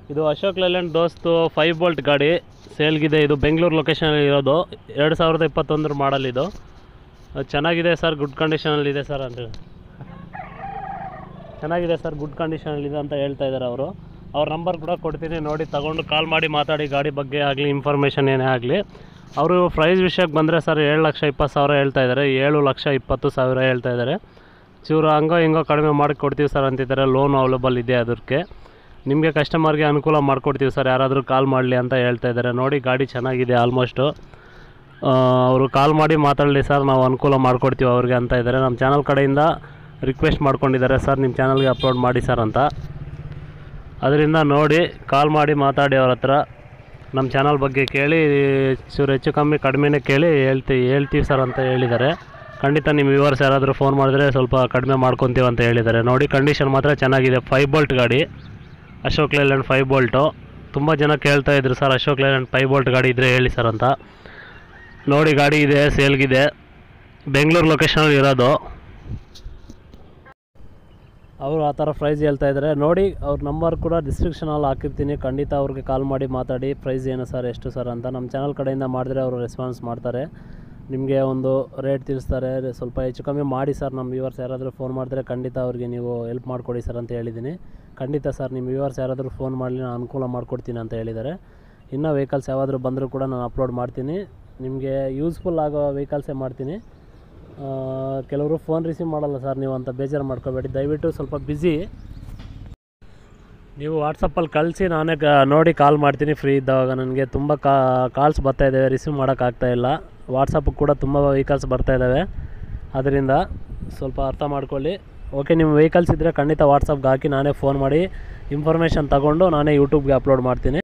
ಇದು Ashok Leyland Dost five bolt ಗಾಡಿ ಸೇಲ್ಗಿದೆ ಇದು ಬೆಂಗಳೂರು ಲೊಕೇಶನಲ್ಲಿ ಇರೋದು ಎರಡು ಸಾವಿರದ ಇಪ್ಪತ್ತೊಂದರ ಮಾಡಲ್ ಇದು ಅದು ಚೆನ್ನಾಗಿದೆ ಸರ್ ಗುಡ್ ಕಂಡೀಷನಲ್ಲಿದೆ ಸರ್ ಅಂತ ಚೆನ್ನಾಗಿದೆ ಸರ್ ಗುಡ್ ಕಂಡೀಷನಲ್ಲಿದೆ ಅಂತ ಹೇಳ್ತಾ ಇದ್ದಾರೆ ಅವರು ಅವ್ರ ನಂಬರ್ ಕೂಡ ಕೊಡ್ತೀನಿ ನೋಡಿ ತಗೊಂಡು ಕಾಲ್ ಮಾಡಿ ಮಾತಾಡಿ ಗಾಡಿ ಬಗ್ಗೆ ಆಗಲಿ ಇನ್ಫಾರ್ಮೇಷನ್ ಏನೇ ಆಗಲಿ ಅವರು ಪ್ರೈಸ್ ವಿಷಯಕ್ಕೆ ಬಂದರೆ ಸರ್ ಏಳು ಲಕ್ಷ ಇಪ್ಪತ್ತು ಸಾವಿರ ಹೇಳ್ತಾ ಇದ್ದಾರೆ ಏಳು ಲಕ್ಷ ಇಪ್ಪತ್ತು ಸಾವಿರ ಹೇಳ್ತಾ ಇದ್ದಾರೆ ಚೂರು ಹಂಗೋ ಹಿಂಗೋ ಕಡಿಮೆ ಮಾಡಿ ಕೊಡ್ತೀವಿ ಸರ್ ಅಂತಿದ್ದಾರೆ ಲೋನ್ ಅವೈಲೇಬಲ್ ಇದೆ ಅದಕ್ಕೆ ನಿಮಗೆ ಕಸ್ಟಮರ್ಗೆ ಅನುಕೂಲ ಮಾಡಿಕೊಡ್ತೀವಿ ಸರ್ ಯಾರಾದರೂ ಕಾಲ್ ಮಾಡಲಿ ಅಂತ ಹೇಳ್ತಾ ಇದ್ದಾರೆ ನೋಡಿ ಗಾಡಿ ಚೆನ್ನಾಗಿದೆ ಆಲ್ಮೋಸ್ಟು ಅವರು ಕಾಲ್ ಮಾಡಿ ಮಾತಾಡಲಿ ಸರ್ ನಾವು ಅನುಕೂಲ ಮಾಡಿಕೊಡ್ತೀವಿ ಅವ್ರಿಗೆ ಅಂತ ಇದ್ದಾರೆ ನಮ್ಮ ಚಾನಲ್ ಕಡೆಯಿಂದ ರಿಕ್ವೆಸ್ಟ್ ಮಾಡ್ಕೊಂಡಿದ್ದಾರೆ ಸರ್ ನಿಮ್ಮ ಚಾನಲ್ಗೆ ಅಪ್ಲೋಡ್ ಮಾಡಿ ಸರ್ ಅಂತ ಅದರಿಂದ ನೋಡಿ ಕಾಲ್ ಮಾಡಿ ಮಾತಾಡಿ ಅವ್ರ ಹತ್ರ ನಮ್ಮ ಚಾನಲ್ ಬಗ್ಗೆ ಕೇಳಿ ಚೂರು ಹೆಚ್ಚು ಕಮ್ಮಿ ಕಡಿಮೆನೇ ಕೇಳಿ ಹೇಳ್ತೀವಿ ಹೇಳ್ತೀವಿ ಸರ್ ಅಂತ ಹೇಳಿದ್ದಾರೆ ಖಂಡಿತ ನಿಮ್ಮ ವ್ಯೂವರ್ಸ್ ಯಾರಾದರೂ ಫೋನ್ ಮಾಡಿದ್ರೆ ಸ್ವಲ್ಪ ಕಡಿಮೆ ಮಾಡ್ಕೊತೀವಿ ಅಂತ ಹೇಳಿದ್ದಾರೆ ನೋಡಿ ಕಂಡೀಷನ್ ಮಾತ್ರ ಚೆನ್ನಾಗಿದೆ ಫೈವ್ ಬೋಲ್ಟ್ ಗಾಡಿ ಅಶೋಕ್ ಲೇಲ್ಯಾಂಡ್ ಫೈವ್ ಬೋಲ್ಟು ತುಂಬ ಜನ ಕೇಳ್ತಾ ಇದ್ರು sir Ashok Leyland five bolt ಗಾಡಿ ಇದ್ದರೆ ಹೇಳಿ ಸರ್ ಅಂತ ನೋಡಿ ಗಾಡಿ ಇದೆ ಸೇಲ್ಗಿದೆ ಬೆಂಗಳೂರು ಲೊಕೇಶನಲ್ಲಿ ಇರೋದು ಅವರು ಆ ಥರ ಪ್ರೈಸ್ ಹೇಳ್ತಾ ಇದ್ದಾರೆ ನೋಡಿ ಅವ್ರ ನಂಬರ್ ಕೂಡ ಡಿಸ್ಕ್ರಿಪ್ಷನಲ್ಲಿ ಹಾಕಿರ್ತೀನಿ ಖಂಡಿತ ಅವ್ರಿಗೆ ಕಾಲ್ ಮಾಡಿ ಮಾತಾಡಿ ಪ್ರೈಸ್ ಏನು ಸರ್ ಎಷ್ಟು ಸರ್ ಅಂತ ನಮ್ಮ ಚಾನಲ್ ಕಡೆಯಿಂದ ಮಾಡಿದ್ರೆ ಅವರು ರೆಸ್ಪಾನ್ಸ್ ಮಾಡ್ತಾರೆ ನಿಮಗೆ ಒಂದು ರೇಟ್ ತಿಳಿಸ್ತಾರೆ ಸ್ವಲ್ಪ ಹೆಚ್ಚು ಕಮ್ಮಿ ಮಾಡಿ ಸರ್ ನಮ್ಮ ವ್ಯೂವರ್ಸ್ ಯಾರಾದರೂ ಫೋನ್ ಮಾಡಿದ್ರೆ ಖಂಡಿತ ಅವ್ರಿಗೆ ನೀವು ಹೆಲ್ಪ್ ಮಾಡಿಕೊಡಿ ಸರ್ ಅಂತ ಹೇಳಿದ್ದೀನಿ ಖಂಡಿತ ಸರ್ ನಿಮ್ಮ ವ್ಯೂವರ್ಸ್ ಯಾರಾದರೂ ಫೋನ್ ಮಾಡಲಿ ನಾನು ಅನುಕೂಲ ಮಾಡಿಕೊಡ್ತೀನಿ ಅಂತ ಹೇಳಿದ್ದಾರೆ ಇನ್ನೂ ವೆಹಿಕಲ್ಸ್ ಯಾವಾದರೂ ಬಂದರೂ ಕೂಡ ನಾನು ಅಪ್ಲೋಡ್ ಮಾಡ್ತೀನಿ ನಿಮಗೆ ಯೂಸ್ಫುಲ್ ಆಗೋ ವೆಹಿಕಲ್ಸೇ ಮಾಡ್ತೀನಿ ಆ, ಕೆಲವರು ಫೋನ್ ರಿಸೀವ್ ಮಾಡಲ್ಲ ಸರ್ ನೀವು ಅಂತ ಬೇಜಾರು ಮಾಡ್ಕೋಬೇಡಿ ದಯವಿಟ್ಟು ಸ್ವಲ್ಪ ಬ್ಯುಸಿ ನೀವು ವಾಟ್ಸಪ್ಪಲ್ಲಿ ಕಳಿಸಿ ನಾನೇ ಕ ನೋಡಿ ಕಾಲ್ ಮಾಡ್ತೀನಿ ಫ್ರೀ ಇದ್ದಾಗ ನನಗೆ ತುಂಬ ಕಾ ಕಾಲ್ಸ್ ಬರ್ತಾ ಇದ್ದಾವೆ ರಿಸೀವ್ ಮಾಡೋಕ್ಕಾಗ್ತಾ ಇಲ್ಲ ವಾಟ್ಸಪ್ಪಿಗೆ ಕೂಡ ತುಂಬ ವೆಹಿಕಲ್ಸ್ ಬರ್ತಾ ಇದ್ದಾವೆ ಅದರಿಂದ ಸ್ವಲ್ಪ ಅರ್ಥ ಮಾಡ್ಕೊಳ್ಳಿ ಓಕೆ ನಿಮ್ಮ ವೆಹಿಕಲ್ಸ್ ಇದ್ದರೆ ಖಂಡಿತ ವಾಟ್ಸಪ್ಗೆ ಹಾಕಿ ನಾನೇ ಫೋನ್ ಮಾಡಿ ಇನ್ಫಾರ್ಮೇಷನ್ ತಗೊಂಡು ನಾನೇ ಯೂಟ್ಯೂಬ್ಗೆ ಅಪ್ಲೋಡ್ ಮಾಡ್ತೀನಿ